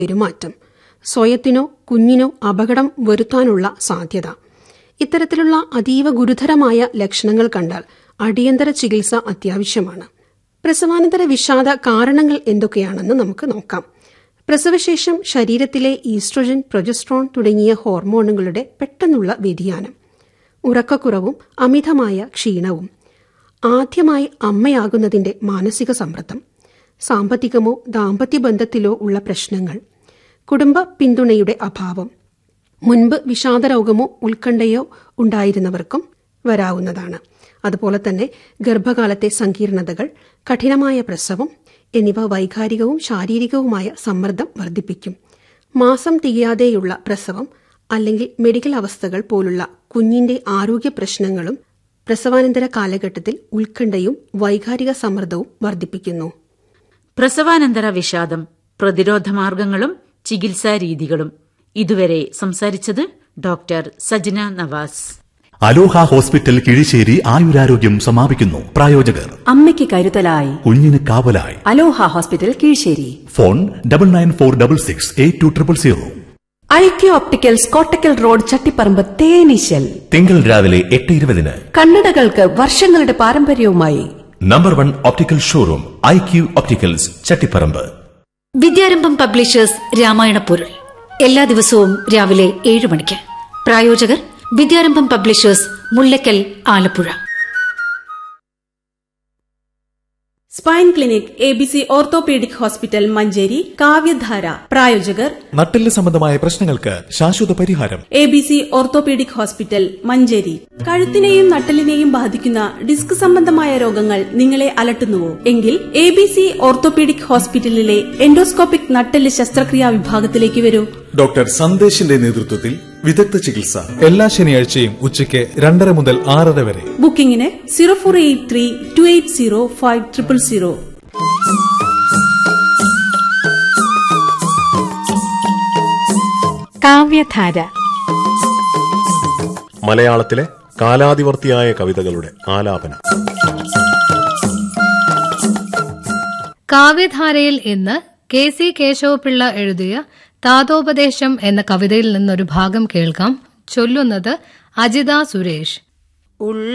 പെരുമാറ്റം സ്വയത്തിനോ കുഞ്ഞിനോ അപകടം വരുത്താനുള്ള സാധ്യത ഇത്തരത്തിലുള്ള അതീവ ഗുരുതരമായ ലക്ഷണങ്ങൾ കണ്ടാൽ അടിയന്തര ചികിത്സ അത്യാവശ്യമാണ് പ്രസവാനന്തര വിഷാദ കാരണങ്ങൾ എന്തൊക്കെയാണെന്ന് നമുക്ക് നോക്കാം പ്രസവശേഷം ശരീരത്തിലെ ഈസ്ട്രോജൻ പ്രൊജസ്ട്രോൺ തുടങ്ങിയ ഹോർമോണുകളുടെ പെട്ടെന്നുള്ള വ്യതിയാനം ഉറക്കക്കുറവും അമിതമായ ക്ഷീണവും ആദ്യമായി അമ്മയാകുന്നതിന്റെ മാനസിക സമ്മർദ്ദം സാമ്പത്തികമോ ദാമ്പത്യബന്ധത്തിലോ ഉള്ള പ്രശ്നങ്ങൾ കുടുംബ പിന്തുണയുടെ അഭാവം മുൻപ് വിഷാദരോഗമോ ഉത്കണ്ഠയോ ഉണ്ടായിരുന്നവർക്കും വരാവുന്നതാണ് അതുപോലെ തന്നെ ഗർഭകാലത്തെ സങ്കീർണതകൾ കഠിനമായ പ്രസവം എന്നിവ വൈകാരികവും ശാരീരികവുമായ സമ്മർദ്ദം വർദ്ധിപ്പിക്കും മാസം തികയാതെയുള്ള പ്രസവം അല്ലെങ്കിൽ മെഡിക്കൽ അവസ്ഥകൾ പോലുള്ള കുഞ്ഞിന്റെ ആരോഗ്യ പ്രശ്നങ്ങളും പ്രസവാനന്തര കാലഘട്ടത്തിൽ ഉത്കണ്ഠയും വൈകാരിക സമ്മർദ്ദവും വർദ്ധിപ്പിക്കുന്നു പ്രസവാനന്തര വിഷാദം പ്രതിരോധ മാർഗങ്ങളും ചികിത്സാ രീതികളും ഇതുവരെ സംസാരിച്ചത് doctor Sajna Navas Aloha hospital Kizhissery ആയുരാരോഗ്യം സമാപിക്കുന്നു പ്രായോജകർ അമ്മയ്ക്ക് കരുതലായി കുഞ്ഞിന് കാവലായി Aloha hospital Keezhsery phone double nine four double six eight two triple zero IQ opticals Kottakkal road Chattiparamba തേനീശൽ തിങ്കൾ രാവിലെ എട്ട് ഇരുപതിന് കണ്ണടകൾക്ക് വർഷങ്ങളുടെ പാരമ്പര്യവുമായി number one optical showroom I Q opticals Chattiparamba Vidyarambham publishers Ramayana പൊരുൾ എല്ലാ ദിവസവും രാവിലെ ഏഴ് മണിക്ക് പ്രായോജകർ Vidyarambham publishers Mullakkal Alappuzha spine clinic A B C orthopaedic hospital Manjeri Kavyadhara പ്രായോജകർ നട്ടെല്ല് സംബന്ധമായ പ്രശ്നങ്ങൾക്ക് ശാശ്വത പരിഹാരം A B C orthopaedic hospital Manjeri കഴുത്തിനെയും നട്ടലിനെയും ബാധിക്കുന്ന ഡിസ്ക് സംബന്ധമായ രോഗങ്ങൾ നിങ്ങളെ അലട്ടുന്നുവോ എങ്കിൽ എ ബി സി ഓർത്തോപീഡിക് ഹോസ്പിറ്റലിലെ എൻഡോസ്കോപ്പിക് നട്ടെല്ല് ശസ്ത്രക്രിയാ വിഭാഗത്തിലേക്ക് വരൂ ഡോക്ടർ സന്ദേശിന്റെ നേതൃത്വത്തിൽ വിദഗ്ധ ചികിത്സ എല്ലാ ശനിയാഴ്ചയും ഉച്ചയ്ക്ക് രണ്ടര മുതൽ ആറര വരെ ബുക്കിംഗിന് zero four eight three two eight zero five triple zero Kavyadhara മലയാളത്തിലെ കാലാതിവർത്തിയായ കവിതകളുടെ ആലാപനം കാവ്യധാരയിൽ ഇന്ന് കെ സി കേശവപിള്ള എഴുതിയ താതോപദേശം എന്ന കവിതയിൽ നിന്നൊരു ഭാഗം കേൾക്കാം ചൊല്ലുന്നത് അജിത സുരേഷ്